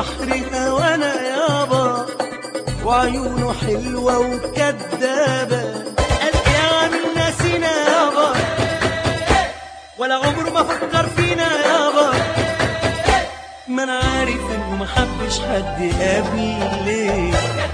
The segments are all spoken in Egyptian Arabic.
بحر هوانا يابا وعيونه حلوة وكدابة قال يا عامل ناسينا يابا ولا عمره ما فكر فينا يابا ما انا عارف انه ما حبش حد قبلي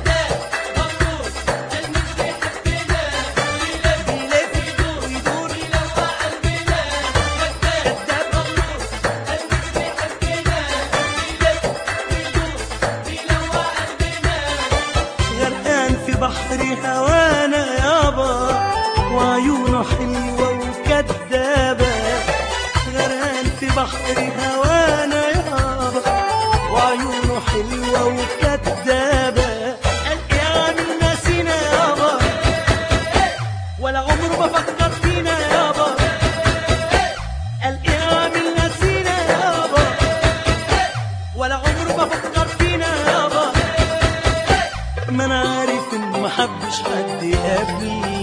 غرقان في بحر هوانا يابا وعيونه حلوة وكدابة غرقان في بحر هوانا يابا وعيونه حلوة وكدابة قال يا عامل ناسينا يابا ولا عمره ما فكر فينا يابا قال يا عامل ناسينا يابا ولا عمره ما فكر فينا يابا ما انا عارف انه ما حبش حد قبلي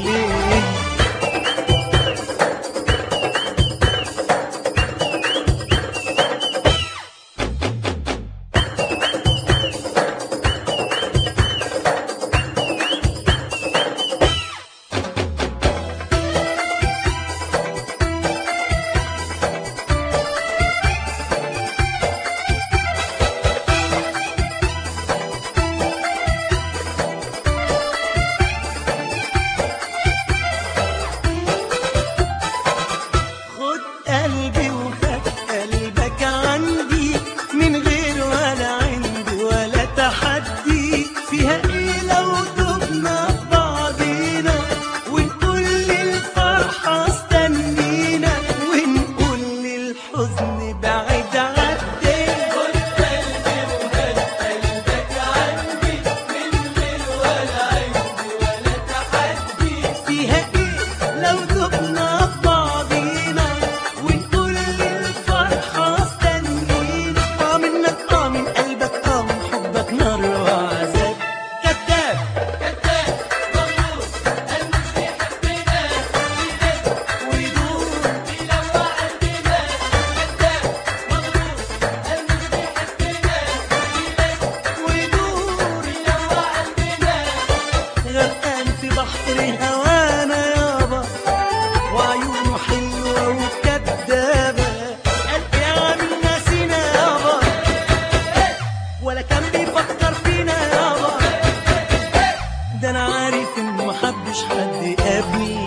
خد قلبي وخد قلبك عندي من غير ولا عندي ولا تحدي فيها ايه لو دبنا في بعضينا ونقول للفرحة استنينا ونقول للحزن بعيد عدي خد قلبي وخد قلبك عندي من غير ولا عندي ولا تحدي فيها ايه لو دبنا في بعضينا ونقول للفرحة استنينا اه منك اه من قلبك اه من حبك نار وعذاب كذاب كذاب مغرور قلبك بيحبنا ويدور يلوع قلبنا كذاب مغرور قلبك بيحبنا ويدور يلوع قلبنا غرقان في بحر هوانا يابا وعيونه حلوة وكدابة قال يا عامل ناسينا يابا ولا كان بيفكر فينا يابا ده انا عارف انه ما حبش حد قبلي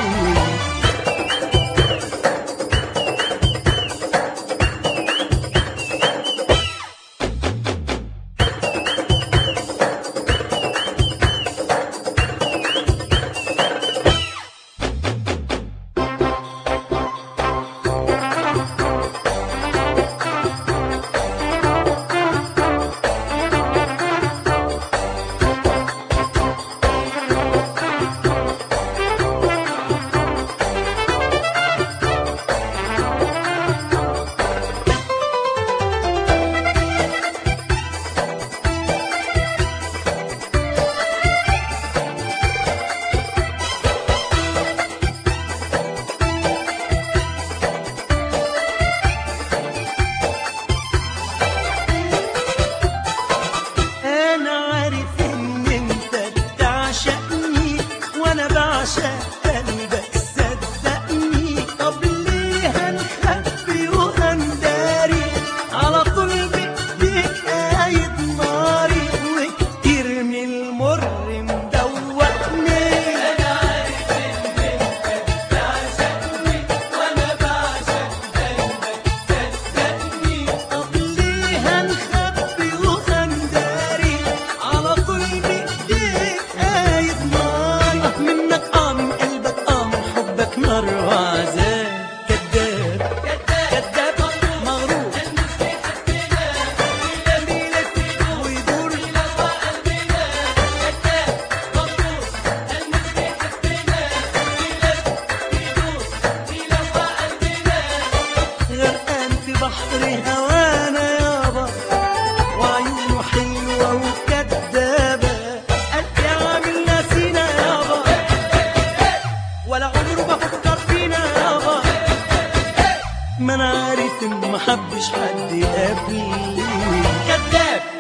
انا عارف ان انت بتعشقني وانا بعشق قلبك صدقني طب ليه هنخبي وهنداري على طول بايديك قايد ناري وكتير من المر مدوقني انا عارف ان انت بتعشقني وانا بعشق قلبك صدقني طب ليه هنخبي وهنداري على طول بايديك قايد نار اه منك اه من قلبك اه من حبك نار وعذاب كذاب كذاب مغرور بيلف ويدور غرقان في بحر هوانا يابا وعيونه حلوة وكدابة قال يا عامل ناسينا يابا ولا عمره ما فكر فينا يابا ما انا عارف انه ما حبش حد قبلي كذاب